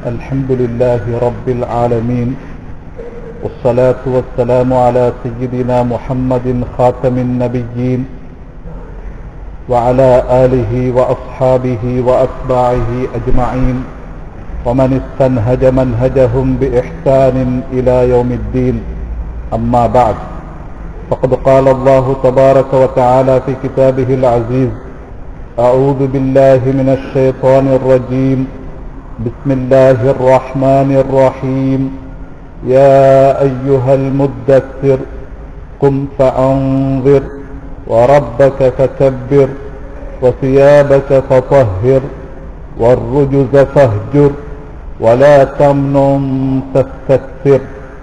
الحمد لله رب العالمين والصلاة والسلام على سيدنا محمد خاتم النبيين وعلى آله وأصحابه وأتباعه أجمعين ومن استنهج منهجهم بإحسان إلى يوم الدين أما بعد فقد قال الله تبارك وتعالى في كتابه العزيز أعوذ بالله من الشيطان الرجيم بسم الله الرحمن الرحيم يا أيها المدثر قم فأنظر وربك فكبر وثيابك فطهر والرجز فاهجر ولا تمنن تستكثر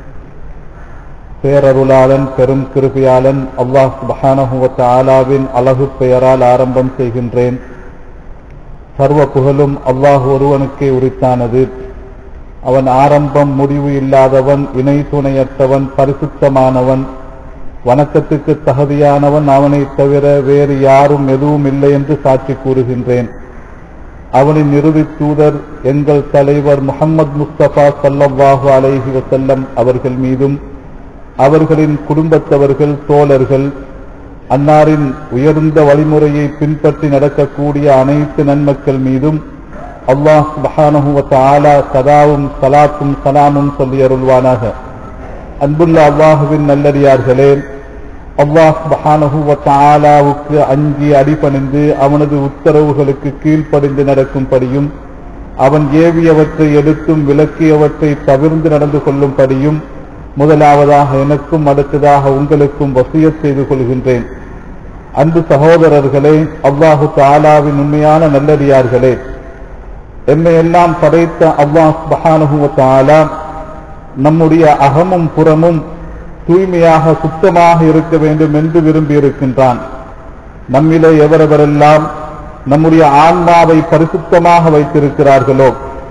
பேரருளாளன் பெரும் கிருபியாளன் அல்லாஹ் சுபஹானஹுவ தாலாவின் அழகு பெயரால் ஆரம்பம் செய்கின்றேன் சர்வ புகழும் அல்லாஹ் ஒருவனுக்கே உரித்தானது அவன் ஆரம்பம் முடிவு இல்லாதவன் இணை துணையற்றவன் பரிசுத்தமானவன் வணக்கத்துக்கு தகுதியானவன் அவனைத் தவிர வேறு யாரும் எதுவும் இல்லை என்று சாட்சி கூறுகின்றேன் அவனின் இறுதி தூதர் எங்கள் தலைவர் முகமது முஸ்தபா சல்லல்லாஹு அலைஹி வசல்லம் அவர்கள் மீதும் அவர்களின் குடும்பத்தவர்கள் தோழர்கள் அன்னாரின் உயர்ந்த வழிமுறையை பின்பற்றி நடக்கக்கூடிய அனைத்து நன்மக்கள் மீதும் அல்லாஹ் மஹானஹுவத் ஆலா சதாவும் சலாத்தும் சலாமும் சொல்லி அருள்வானாக அன்புள்ள அல்லாஹுவின் நல்லடியார்களே அல்லாஹ் மஹானஹுவத் ஆலாவுக்கு அஞ்சி அடிபணிந்து அவனது உத்தரவுகளுக்கு கீழ்ப்படிந்து நடக்கும்படியும் அவன் ஏவியவற்றை எடுத்தும் விளக்கியவற்றை தவிர்ந்து நடந்து கொள்ளும்படியும் முதலாவதாக எனக்கும் அடுத்ததாக உங்களுக்கும் வசிய செய்து கொள்கின்றேன் அன்பு சகோதரர்களே அல்லாஹு தாலாவின் உண்மையான நல்லடியார்களே எம்மை எல்லாம் படைத்த அல்லாஹ் பஹானுகுவ தாலா நம்முடைய அகமும் புறமும் தூய்மையாக சுத்தமாக இருக்க வேண்டும் என்று விரும்பி இருக்கின்றான் நம்மிலே எவரெவரெல்லாம் நம்முடைய ஆன்மாவை பரிசுத்தமாக வைத்திருக்கிறார்களோ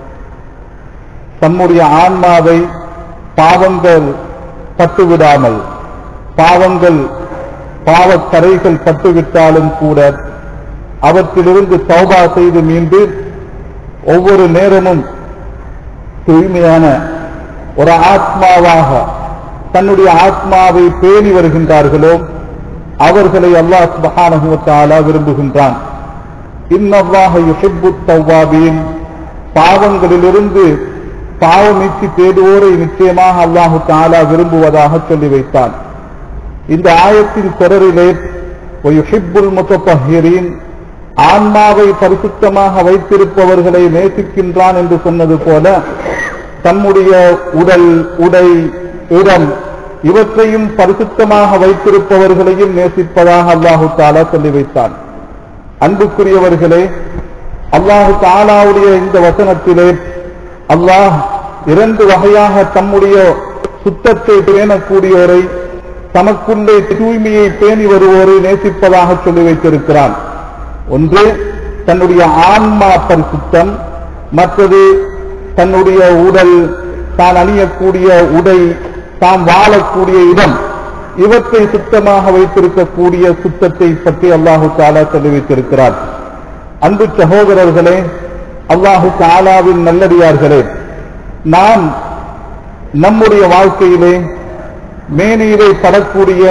தம்முடைய ஆன்மாவை பாவங்கள் பட்டுவிடாமல் பாவங்கள் பாவக்கரைகள் பட்டுவிட்டாலும் கூட அவற்றிலிருந்து சௌபா செய்து மீண்டு ஒவ்வொரு நேரமும் தூய்மையான ஒரு ஆத்மாவாக தன்னுடைய ஆத்மாவை பேணி வருகின்றார்களோ அவர்களை அல்லாஹ் சுபஹானஹுவத்தாலா விரும்புகின்றான் இன்னல்லாஹ யுஹிப்பு தவ்வாபீன் பாவங்களிலிருந்து பாவமீட்சி தேடுவோரை நிச்சயமாக அல்லாஹு தாலா விரும்புவதாக சொல்லி வைத்தான் இந்த ஆயத்தின் தொடரிலே ஹிப்புல் முத்தஹீரின் ஆன்மாவை பரிசுத்தமாக வைத்திருப்பவர்களை நேசிக்கின்றான் என்று சொன்னது போல தம்முடைய உடல் உடை இடம் இவற்றையும் பரிசுத்தமாக வைத்திருப்பவர்களையும் நேசிப்பதாக அல்லாஹு தாலா சொல்லி வைத்தான் அன்புக்குரியவர்களே அல்லாஹு தாலாவுடைய இந்த வசனத்திலே அல்லாஹ் இரண்டு வகையாக தம்முடைய சுத்தத்தை பேணக்கூடியோரை தமக்குள்ளே தூய்மையை பேணி வருவோரை நேசிப்பதாக சொல்லி வைத்திருக்கிறான் ஒன்று தன்னுடைய ஆன்மா பரிசுத்தம் மற்றது தன்னுடைய உடல் தான் அணியக்கூடிய உடை தாம் வாழக்கூடிய இடம் இவற்றை சுத்தமாக வைத்திருக்கக்கூடிய சுத்தத்தை பற்றி அல்லாஹு தாலா சொல்லி வைத்திருக்கிறார் அன்பு சகோதரர்களே அல்லாஹு தாலாவின் நல்லடியார்களே நாம் நம்முடைய வாழ்க்கையிலே மேனியிலே படக்கூடிய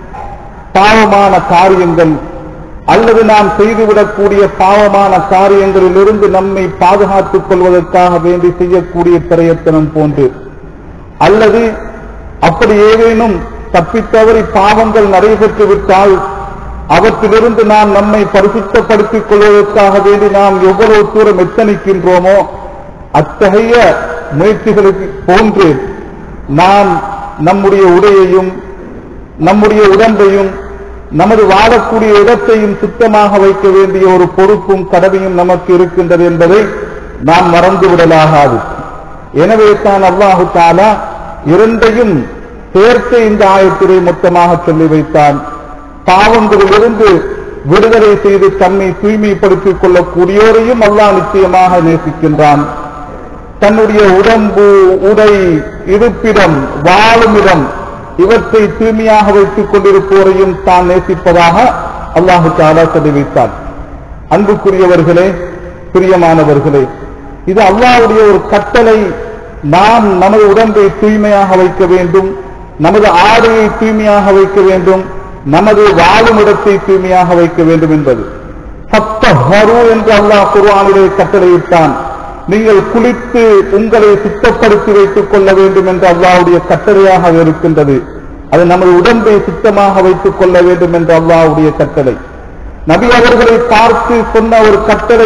பாவமான காரியங்கள் அல்லது நாம் செய்துவிடக்கூடிய பாவமான காரியங்களிலிருந்து நம்மை பாதுகாத்துக் கொள்வதற்காக வேண்டி செய்யக்கூடிய பிரயத்தனம் போன்று அல்லது அப்படி ஏதேனும் தப்பித்தவறி பாவங்கள் நடைபெற்று விட்டால் அவற்றிலிருந்து நாம் நம்மை பரிசுத்தப்படுத்திக் கொள்வதற்காக வேண்டி நாம் எவ்வளவு தூரம் எத்தனிக்கின்றோமோ அத்தகைய முயற்சிகளுக்கு போன்று நாம் நம்முடைய உடையையும் நம்முடைய உடம்பையும் நமது வாழக்கூடிய இடத்தையும் சுத்தமாக வைக்க வேண்டிய ஒரு பொறுப்பும் கடமையும் நமக்கு இருக்கின்றது என்பதை நாம் மறந்துவிடலாகாது எனவே தான் அல்லாஹு தாலா இரண்டையும் சேர்த்து இந்த ஆயத்திரை மொத்தமாக சொல்லி வைத்தான் பாவங்களிலிருந்து விடுதலை செய்து தம்மை தூய்மைப்படுத்திக் கொள்ளக்கூடியோரையும் அல்லாஹ் நிச்சயமாக நேசிக்கின்றான் தன்னுடைய உடம்பு உடை இருப்பிடம் வாழும் இடம் இவற்றை தூய்மையாக வைத்துக் கொண்டிருப்போரையும் தான் நேசிப்பதாக அல்லாஹு தாலா தெரிவித்தார் அன்புக்குரியவர்களே பிரியமானவர்களே இது அல்லாஹ்வுடைய ஒரு கட்டளை நாம் நமது உடம்பை தூய்மையாக வைக்க வேண்டும் நமது ஆடையை தூய்மையாக வைக்க வேண்டும் நமது வாழும் இடத்தை தூய்மையாக வைக்க வேண்டும் என்பது சத்தஹரு என்று அல்லாஹ் குர்ஆனிலே கட்டளையிட்டான் நீங்கள் குளித்து உங்களை சுத்தப்படுத்தி வைத்துக் கொள்ள வேண்டும் என்று அல்லாஹ்வுடைய கட்டளையாக இருக்கின்றது அது நமது உடம்பை சுத்தமாக வைத்துக் கொள்ள வேண்டும் என்று அல்லாஹ்வுடைய கட்டளை நபி அவர்களை பார்த்து சொன்ன ஒரு கட்டளை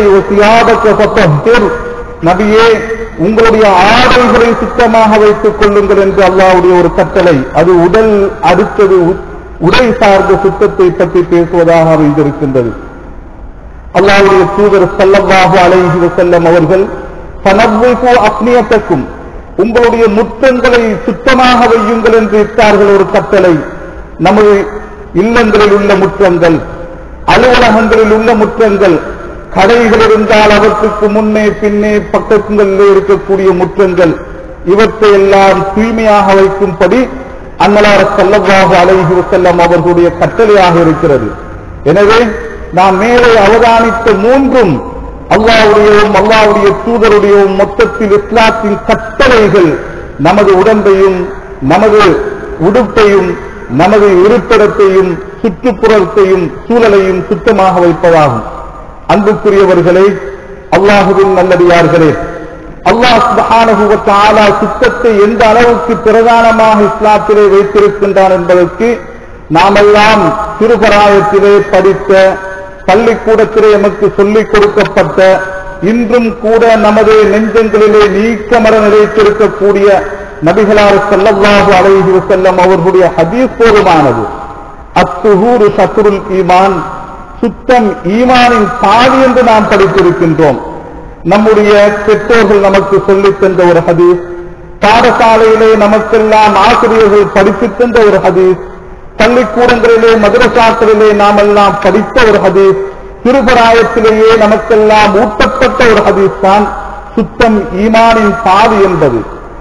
ஒரு நபியே உங்களுடைய ஆடைகளை சுத்தமாக வைத்துக் கொள்ளுங்கள் என்று அல்லாஹ்வுடைய ஒரு கட்டளை அது உடல் அடுத்தது உ- உடை சார்ந்த சுத்தத்தை பற்றி பேசுவதாக அமைந்திருக்கின்றது அல்லாஹ்வுடைய தூதர் ஸல்லல்லாஹு அலைஹி வஸல்லம் அவர்கள் ஃபனவ்விஃபு அப்னியத்தக்கும் உங்களுடைய முற்றங்களை சுத்தமாக வையுங்கள் என்று இட்டார்கள் ஒரு கட்டளை நமது இல்லங்களில் உள்ள முற்றங்கள் அலுவலகங்களில் உள்ள முற்றங்கள் கடைகள் இருந்தால் அவற்றுக்கு முன்னே பின்னே பக்கங்களில் இருக்கக்கூடிய முற்றங்கள் இவற்றை எல்லாம் தூய்மையாக வைக்கும்படி அன்னலார ஸல்லல்லாஹு அலைஹி வஸல்லம் அவர்களுடைய கட்டளையாக இருக்கிறது எனவே நாம் மேலே அவதானித்த மூன்றும் அல்லாவுடையவும் அல்லாவுடைய தூதருடையவும் மொத்தத்தில் இஸ்லாத்தின் கட்டளைகள் நமது உடம்பையும் நமது உடுப்பையும் நமது இருப்பிடத்தையும் சுற்றுப்புறத்தையும் சூழலையும் சுத்தமாக வைப்பதாகும் அன்புக்குரியவர்களே அல்லாஹுவின் நல்லடியார்களே அல்லாஹ் சுப்ஹானஹு வ தஆலா சுத்தத்தை எந்த அளவுக்கு பிரதானமாக இஸ்லாத்திலே வைத்திருக்கின்றான் என்பதற்கு நாமெல்லாம் சிறுபராயத்திலே படித்த பள்ளிக்கூடத்திலே எமக்கு சொல்லிக் கொடுக்கப்பட்ட இன்றும் கூட நமது நெஞ்சங்களிலே நீக்கமர நிலைத்திருக்கக்கூடிய நபிகளார் ஸல்லல்லாஹு அலைஹி வஸல்லம் அவர்களுடைய ஹதீஸ் போதுமானது அத்துஹூரு சத்ருல் ஈமான் சுத்தம் ஈமானின் பாதி என்று நாம் படித்திருக்கின்றோம் நம்முடைய பெற்றோர்கள் நமக்கு சொல்லித் தந்த ஒரு ஹதீஸ் பாடசாலையிலே நமக்கெல்லாம் ஆசிரியர்கள் படித்துத் தந்த ஒரு ஹதீஸ் பள்ளிக்கூடங்களிலே மதுரசாக்களிலே நாம் எல்லாம் படித்த ஒரு ஹதீஸ் திருபராயத்திலேயே நமக்கெல்லாம் ஊட்டப்பட்ட ஒரு ஹதீஸ் தான் சுத்தம் ஈமானின் பாதி என்பது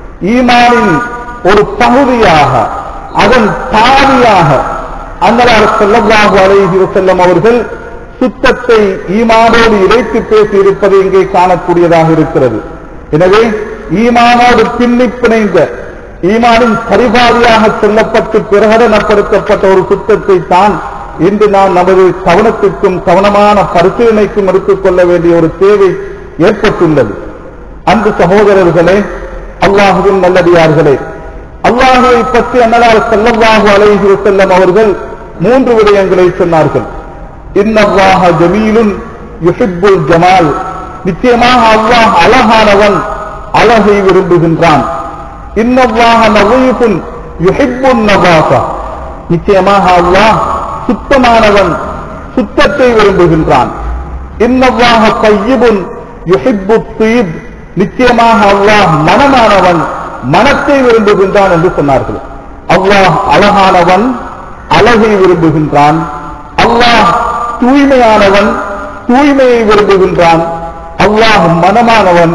ஈமானின் ஒரு பகுதியாக அதன் பாதியாக அன்னலார் ஸல்லல்லாஹு அலைஹி வஸல்லம் அவர்கள் சுத்தத்தை ஈமானோடு இணைத்து பேசி இருப்பது இங்கே காணக்கூடியதாக இருக்கிறது எனவே ஈமானோடு பின்னி பிணைந்த ஈமானின் சரிபாதியாக சொல்லப்பட்டு பிரகடனப்படுத்தப்பட்ட ஒரு சுத்தத்தை தான் இன்று நாம் நமது கவனத்திற்கும் கவனமான பரிசீலனைக்கும் எடுத்துக் கொள்ள வேண்டிய ஒரு தேவை ஏற்பட்டுள்ளது அன்பு சகோதரர்களே அல்லாஹுவின் நல்லடியார்களே அல்லாஹுவை பற்றி அன்னலார் ஸல்லல்லாஹு அலைஹி வஸல்லம் அவர்கள் மூன்று விடயங்களை சொன்னார்கள் இன்னல்லாஹ ஜமீலுன் யுஹிப்புல் ஜமால் நிச்சயமாக அல்லாஹ் அழகானவன் அழகை விரும்புகின்றான் இன்னல்லாஹ நவீஃபுன் யுஹிப்புன் நவாஃபா நிச்சயமாக அல்லாஹ் சுத்தமானவன் சுத்தத்தை விரும்புகின்றான் இன்னல்லாஹ தையிபுன் யுஹிப்பு தீப் நிச்சயமாக அல்லாஹ் மனமானவன் மனத்தை விரும்புகின்றான் என்று சொன்னார்கள் அல்லாஹ் அழகானவன் அழகை விரும்புகின்றான் அல்லாஹ் தூய்மையானவன் தூய்மையை விரும்புகின்றான் அல்லாஹ் மனமானவன்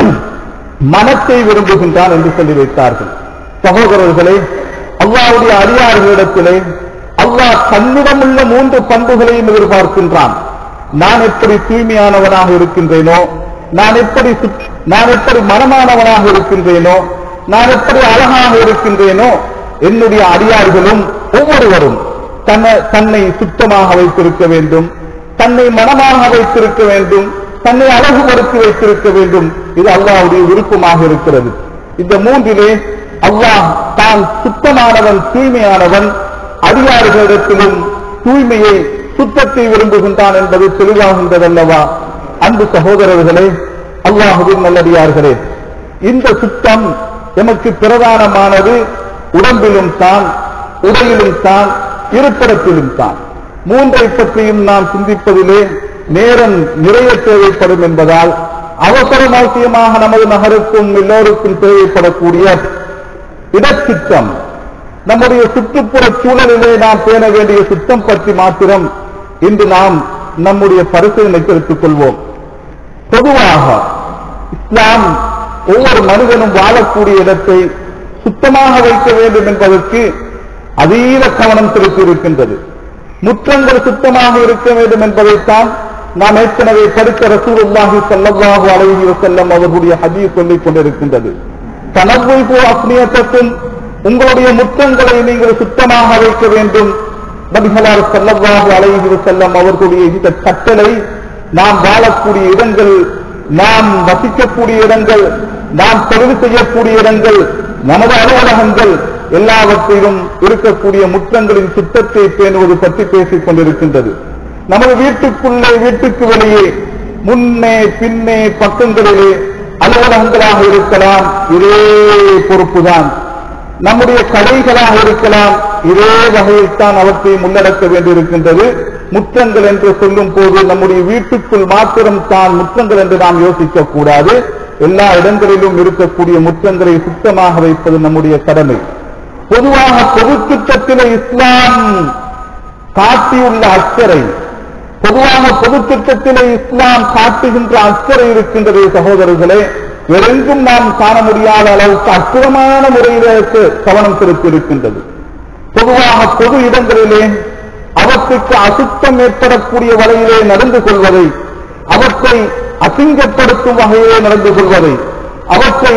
மனத்தை விரும்புகின்றான் என்று சொல்லி வைத்தார்கள் சகோதரர்களே அல்லாஹ்வுடைய அடியார்களிடத்திலே அல்லாஹ் தன்னிடமுள்ள மூன்று பண்புகளையும் எதிர்பார்க்கின்றான் நான் எப்படி தூய்மையானவனாக இருக்கின்றேனோ நான் எப்படி சுத்- நான் எப்படி மனமானவனாக இருக்கின்றேனோ நான் எப்படி அழகாக இருக்கின்றேனோ என்னுடைய அடியார்களும் ஒவ்வொருவரும் தன்னை தன்னை சுத்தமாக வைத்திருக்க வேண்டும் தன்னை மனமாக வைத்திருக்க வேண்டும் தன்னை அழகுபடுத்தி வைத்திருக்க வேண்டும் இது அல்லாஹ்வுடைய விருப்பமாக இருக்கிறது இந்த மூன்றிலே அல்லாஹ் தான் சுத்தமானவன் தூய்மையானவன் அடியார்களிடத்திலும் தூய்மையை சுத்தத்தை விரும்புகின்றான் என்பது தெளிவாகின்றதல்லவா அன்பு சகோதரர்களே அல்லாஹுவின் நல்லடியார்களே இந்த சுத்தம் எமக்கு பிரதானமானது உடம்பிலும் தான் உடலிலும் தான் இருப்பிடத்திலும் தான் மூன்றை பற்றியும் நாம் சிந்திப்பதிலே நேரம் நிறைய தேவைப்படும் என்பதால் அவசரம் அவசியமாக நமது நகருக்கும் எல்லோருக்கும் தேவைப்படக்கூடிய இடச்சுத்தம் நம்முடைய சுற்றுப்புற சூழலிலே நாம் பேண வேண்டிய சுத்தம் பற்றி மாத்திரம் இன்று நாம் நம்முடைய பரிசீலனைக்கு எடுத்துக் கொள்வோம் பொதுவாக இஸ்லாம் ஒவ்வொரு மனிதனும் வாழக்கூடிய இடத்தை சுத்தமாக வைக்க வேண்டும் என்பதற்கு அதீத கவனம் செலுத்தி இருக்கின்றது முற்றங்கள் சுத்தமாக இருக்க வேண்டும் என்பதைத்தான் நாம் ஏற்கனவே படித்த ரசூலுல்லாஹி ஸல்லல்லாஹு அலைஹி வஸல்லம் அவர்களுடைய ஹதீஸ் சொல்லிக் கொண்டிருக்கின்றது தனவைபு அஸ்னியத்துக்கும் உங்களுடைய முற்றங்களை நீங்கள் சுத்தமாக வைக்க வேண்டும் நபிகளார் ஸல்லல்லாஹு அலைஹி வஸல்லம் அவர்களுடைய இந்த கட்டளை நாம் வாழக்கூடிய இடங்கள் நாம் வசிக்கக்கூடிய இடங்கள் நாம் தொழில் செய்யக்கூடிய இடங்கள் நமது அலுவலகங்கள் எல்லாவற்றிலும் இருக்கக்கூடிய முற்றங்களின் சுத்தத்தை பேணுவது பற்றி பேசிக் கொண்டிருக்கின்றது நமது வீட்டுக்குள்ளே வீட்டுக்கு வெளியே முன்னே பின்னே பக்கங்களிலே அலுவலகங்களாக இருக்கலாம் இதே பொறுப்புதான் நம்முடைய கடைகளாக இருக்கலாம் இதே வகையில் தான் அவற்றை முன்னெடுக்க வேண்டியிருக்கின்றது முற்றங்கள் என்று சொல்லும் போது நம்முடைய வீட்டுக்குள் மாத்திரம் தான் முற்றங்கள் என்று நாம் யோசிக்க கூடாது எல்லா இடங்களிலும் இருக்கக்கூடிய முற்றங்களை சுத்தமாக வைப்பது நம்முடைய கடமை பொதுவாக பொது திட்டத்திலே இஸ்லாம் காட்டியுள்ள அக்கறை பொதுவாக பொது திட்டத்திலே இஸ்லாம் காட்டுகின்ற அக்கறை இருக்கின்றது சகோதரர்களே வேறெங்கும் நாம் காண முடியாத அளவுக்கு அற்புதமான முறையிലേക്ക് கவனம் செலுத்தி இருக்கின்றது பொதுவாக பொது இடங்களிலே அவற்றுக்கு அசுத்தம் ஏற்படக்கூடிய வகையிலே நடந்து கொள்வதை அவற்றை அசிங்கப்படுத்தும் வகையிலே நடந்து கொள்வதை அவற்றை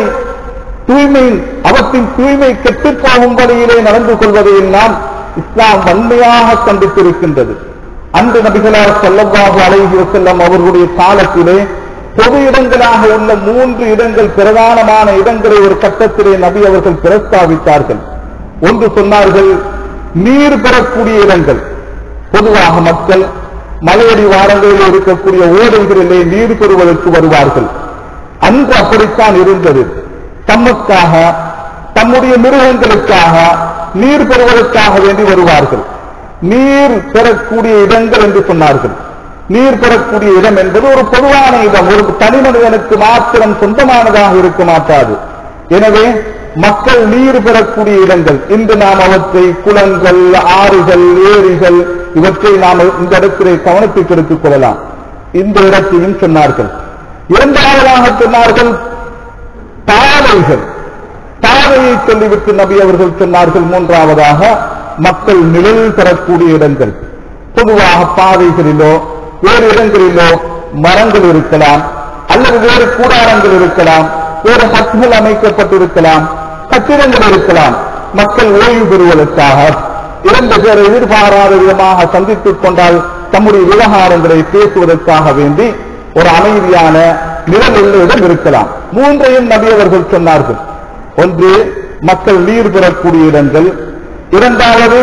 தூய்மை அவற்றின் தூய்மை கெட்டுப் போகும் வழியிலே நடந்து கொள்வதை எல்லாம் இஸ்லாம் வன்மையாக கண்டித்திருக்கின்றது அன்று நபிகளார் ஸல்லல்லாஹு அலைஹி வஸல்லம் அவர்களுடைய காலத்திலே பொது இடங்களாக உள்ள மூன்று இடங்கள் பிரதானமான இடங்களை ஒரு கட்டத்திலே நபி அவர்கள் பிரஸ்தாபித்தார்கள் ஒன்று சொன்னார்கள் நீர் பெறக்கூடிய இடங்கள் பொதுவாக மக்கள் மலையடி வாரங்களில் இருக்கக்கூடிய ஓடைகளிலே நீர் பெறுவதற்கு வருவார்கள் அன்று அப்படித்தான் இருந்தது தமக்காக தம்முடைய மிருகங்களுக்காக நீர் பெறுவதற்காக வேண்டி வருவார்கள் நீர் பெறக்கூடிய இடங்கள் என்று சொன்னார்கள் நீர் பெறக்கூடிய இடம் என்பது ஒரு பொதுவான இடம் ஒரு தனி மனிதனுக்கு மாத்திரம் சொந்தமானதாக இருக்க மாட்டாது எனவே மக்கள் நீர் பெறக்கூடிய இடங்கள் இன்று நாம் அவற்றை குளங்கள் ஆறுகள் ஏரிகள் இவற்றை நாம் இந்த இடத்திலே கவனத்துக்கு எடுத்துக் கொள்ளலாம் இந்த இடத்தையும் சொன்னார்கள் இரண்டாவதாக சொன்னார்கள் பாதைகள் பாதையை சொல்லிவிட்டு நபி அவர்கள் சொன்னார்கள் மூன்றாவதாக மக்கள் நிழல் பெறக்கூடிய இடங்கள் பொதுவாக பாதைகளிலோ வேறு இடங்களிலோ மரங்கள் இருக்கலாம் அல்லது வேறு கூடாரங்கள் இருக்கலாம் வேறு ஹட்கள் அமைக்கப்பட்டிருக்கலாம் கட்டிடங்கள் இருக்கலாம் மக்கள் ஓய்வு பெறுவதற்காக இரண்டு பேர் எதிர்பாராத விதமாக சந்தித்துக் கொண்டால் தம்முடைய விவகாரங்களை பேசுவதற்காக வேண்டி ஒரு அமைதியான நிழலுள்ள இடம் இருக்கலாம் மூன்றையும் நபி அவர்கள் சொன்னார்கள் ஒன்று மக்கள் நீர் பெறக்கூடிய இடங்கள் இரண்டாவது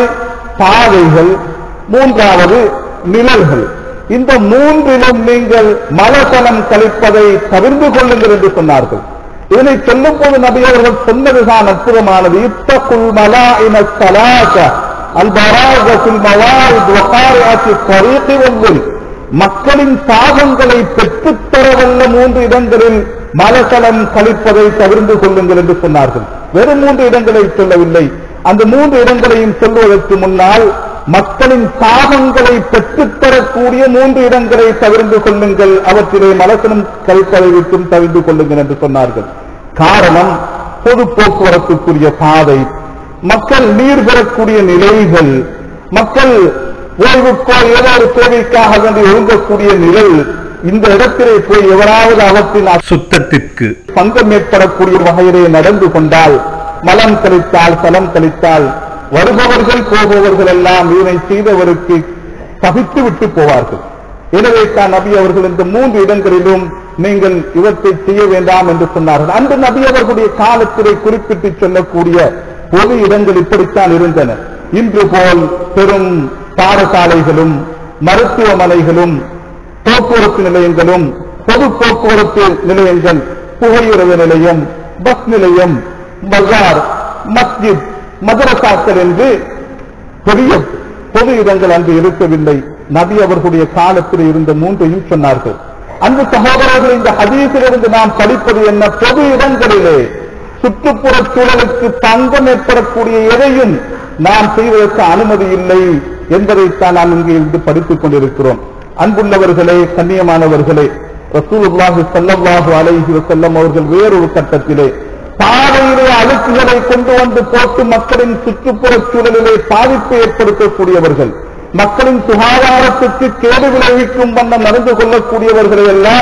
பாதைகள் மூன்றாவது நிழல்கள் இந்த மூன்றிலும் நீங்கள் மலசலம் கழிப்பதை தவிர்த்து கொள்ளுங்கள் என்று சொன்னார்கள் இதனை சொல்லும் போது நபி அவர்கள் சொன்னதுதான் அற்புதமானது இத்தகுல் மலா இன சலாச அல்பராகத்தில் மவாயித் வகாரியாசி தரீகி வல்வில் மக்களின் பாவங்களை பெற்றுத்தரவல்ல மூன்று இடங்களில் மலசலம் கழிப்பதை தவிர்த்து கொள்ளுங்கள் என்று சொன்னார்கள் வெறும் மூன்று இடங்களை சொல்லவில்லை அந்த மூன்று இடங்களையும் சொல்வதற்கு முன்னால் மக்களின் பாவங்களை பெற்றுத்தரக்கூடிய மூன்று இடங்களை தவிர்த்து கொள்ளுங்கள் அவற்றிலே மலசனம் கழிப்பதை விட்டும் தவிர்த்து கொள்ளுங்கள் என்று சொன்னார்கள் காரணம் பொது போக்குவரத்துக்குரிய பாதை மக்கள் நீர் பெறக்கூடிய நிலைகள் மக்கள் ஓய்வுக்கோ ஏதோ ஒரு தேவைக்காக வேண்டி ஒழுங்கக்கூடிய நிலை இந்த இடத்திலே போய் எவராவது அவற்றின் சுத்தத்திற்கு பங்கம் ஏற்படக்கூடிய வகையிலே நடந்து கொண்டால் மலம் கழித்தால் சலம் கழித்தால் வருபவர்கள் போபவர்கள் எல்லாம் இதனை செய்தவருக்கு சகித்து விட்டு போவார்கள் எனவே தான் நபி அவர்கள் இந்த மூன்று இடங்களிலும் நீங்கள் இவற்றை செய்ய வேண்டாம் என்று சொன்னார்கள் அந்த நபி அவர்களுடைய காலத்திலே குறிப்பிட்டு சொல்லக்கூடிய பொது இடங்கள் இப்படித்தான் இருந்தன இன்று போல் பெரும் பாடசாலைகளும் மருத்துவமனைகளும் போக்குவரத்து நிலையங்களும் பொது போக்குவரத்து நிலையங்கள் புகையுறவு நிலையம் பஸ் நிலையம் பஜார் மஸ்ஜித் மதரசாக்கள் என்று பெரிய பொது இடங்கள் அன்று இருக்கவில்லை நபி அவர்களுடைய காலத்தில் இருந்த மூன்றையும் சொன்னார்கள் அந்த சகோதரர்கள் இந்த ஹதீஸிலிருந்து நாம் படிப்பது என்ன பொது இடங்களிலே சுற்றுப்புற சூழலுக்கு தங்கம் ஏற்படக்கூடிய எதையும் நாம் செய்வதற்கு அனுமதி இல்லை என்பதைத்தான் நாம் இங்கே இருந்து படித்துக் கொண்டிருக்கிறோம் அன்புள்ளவர்களே கண்ணியமானவர்களே ரசூலுல்லாஹி ஸல்லல்லாஹு அலைஹி வஸல்லம் அவர்கள் வேறொரு கட்டத்திலே பாதையிலே அழுக்குகளை கொண்டு வந்து போட்டு மக்களின் சுற்றுப்புற சூழலிலே பாதிப்பை ஏற்படுத்தக்கூடியவர்கள் மக்களின் சுகாதாரத்துக்கு கேடு விளைவிக்கும் வண்ணம் நடந்து கொள்ளக்கூடியவர்களை எல்லாம்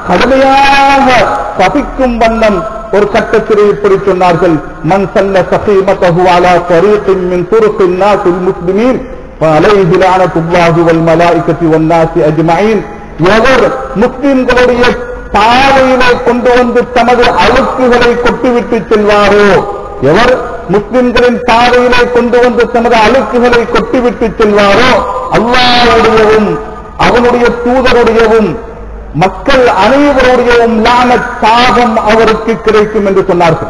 கடுமையாக சபிக்கும் வண்ணம் ஒரு கட்டத்திலே இப்படி சொன்னார்கள் மன் சல்ல சஹீமத்தஹு அலா தரீகின் மின் துருக்கின் நாசில் முஸ்லிமீன் فعليه لعنة الله والملائكة والناس أجمعين எவர் முஸ்லிம்களுடைய பாதையிலே கொண்டு வந்து தமது அழுக்குகளை கொட்டிவிட்டு செல்வாரோ எவர் முஸ்லிம்களின் பாதையிலே கொண்டு வந்து தமது அழுக்குகளை கொட்டிவிட்டு செல்வாரோ அல்லாஹ்வுடையவும் அவனுடைய தூதருடையவும் மக்கள் அனைவருடையவும் லான சாபம் அவருக்கு கிடைக்கும் என்று சொன்னார்கள்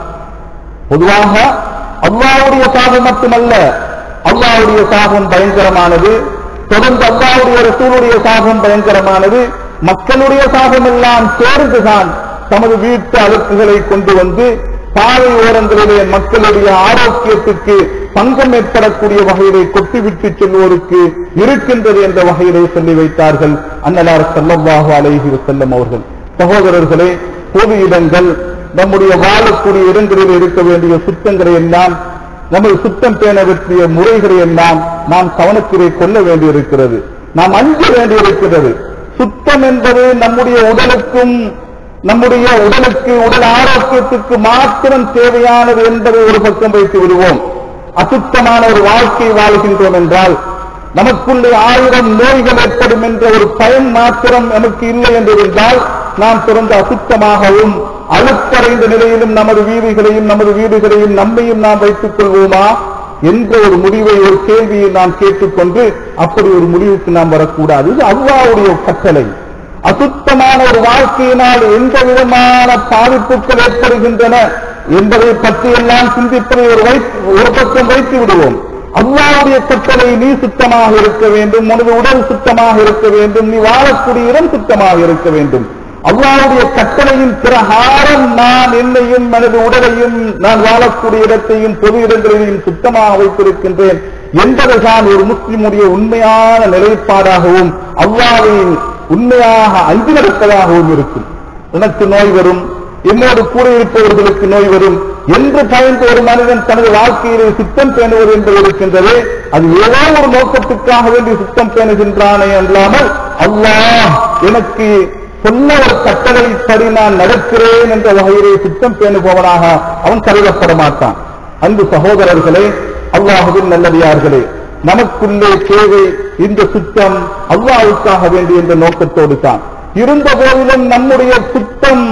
பொதுவாக அல்லாவுடைய சாபம் மட்டுமல்ல அல்லாவுடைய சாபம் பயங்கரமானது தொடர்ந்து அல்லாவுடைய ரசூலுடைய சாபம் பயங்கரமானது மக்களுடைய சாபம் எல்லாம் சேர்ந்துதான் தமது வீட்டு அழுக்குகளை கொண்டு வந்து பாதை ஓரங்களிலே மக்களுடைய ஆரோக்கியத்துக்கு பங்கம் ஏற்படக்கூடிய வகையிலே கொட்டிவிட்டு செல்வோருக்கு இருக்கின்றது என்ற வகையிலே சொல்லி வைத்தார்கள் அன்னலார் சல்லல்லாஹு அலைஹி வஸல்லம் அவர்கள் சகோதரர்களே பொது இடங்கள் நம்முடைய வாழக்கூடிய இடங்களில் இருக்க வேண்டிய சுத்தங்களை எல்லாம் நமது சுத்தம் பேண பற்றிய முறைகளை எல்லாம் நாம் கவனத்திலே கொள்ள வேண்டியிருக்கிறது நாம் அஞ்ச வேண்டியிருக்கிறது சுத்தம் என்பது நம்முடைய உடலுக்கும் நம்முடைய உடலுக்கு உடல் ஆரோக்கியத்துக்கு மாத்திரம் தேவையானது என்பதை ஒரு பக்கம் வைத்து விடுவோம் அசுத்தமான ஒரு வாழ்க்கை வாழ்கின்றோம் என்றால் நமக்குள்ளே ஆயிரம் நோய்கள் ஏற்படும் என்ற ஒரு பயம் மாத்திரம் நமக்கு இல்லை என்றிருந்தால் நாம் தொடர்ந்து அசுத்தமாகவும் அழுத்தடைந்த நிலையிலும் நமது வீடுகளையும் நமது வீடுகளையும் நம்மையும் நாம் வைத்துக் கொள்வோமா என்ற ஒரு முடிவை ஒரு கேள்வியை நாம் கேட்டுக்கொண்டு அப்படி ஒரு முடிவுக்கு நாம் வரக்கூடாது இது அல்லாவுடைய கட்டளை அசுத்தமான ஒரு வாழ்க்கையினால் எந்த விதமான பாதிப்புகள் ஏற்படுகின்றன என்பதை பற்றி எல்லாம் சிந்திப்பதை ஒரு வை ஒரு பக்கம் வைத்து விடுவோம் அல்லாவுடைய கட்டளை நீ சுத்தமாக இருக்க வேண்டும் உனது உடல் சுத்தமாக இருக்க வேண்டும் நீ வாழக்கூடிய இடம் சுத்தமாக இருக்க வேண்டும் அல்லாவுடைய கட்டளையின் பிரகாரம் நான் என்னையும் எனது உடலையும் நான் வாழக்கூடிய இடத்தையும் பொது இடங்களையும் சுத்தமாக வைத்திருக்கின்றேன் என்பதுதான் ஒரு முஸ்லிமுடைய உண்மையான நிலைப்பாடாகவும் அல்லாவின் உண்மையாக அஞ்சு நடப்பதாகவும் இருக்கும் எனக்கு நோய் வரும் என்னோடு கூட இருப்பவர்களுக்கு நோய் வரும் என்று பயந்து ஒரு மனிதன் தனது வாழ்க்கையிலே சுத்தம் பேணுவது என்பது இருக்கின்றது அது ஏதோ ஒரு நோக்கத்துக்காக வேண்டி சுத்தம் பேணுகின்றானே அல்லாமல் அல்லாஹ் எனக்கு சொன்ன ஒரு கட்டளைப்படி நான் நடக்கிறேன் என்ற வகையிலே சுத்தம் பேணுபவனாக அவன் கருதப்பட மாட்டான் அன்பு சகோதரர்களே அல்லாஹுவின் நல்லடியார்களே நமக்குள்ளே தேவை இந்த சுத்தம் அல்லாவுக்காக வேண்டிய என்ற நோக்கத்தோடு தான் இருந்த போதிலும் நம்முடைய சுத்தம்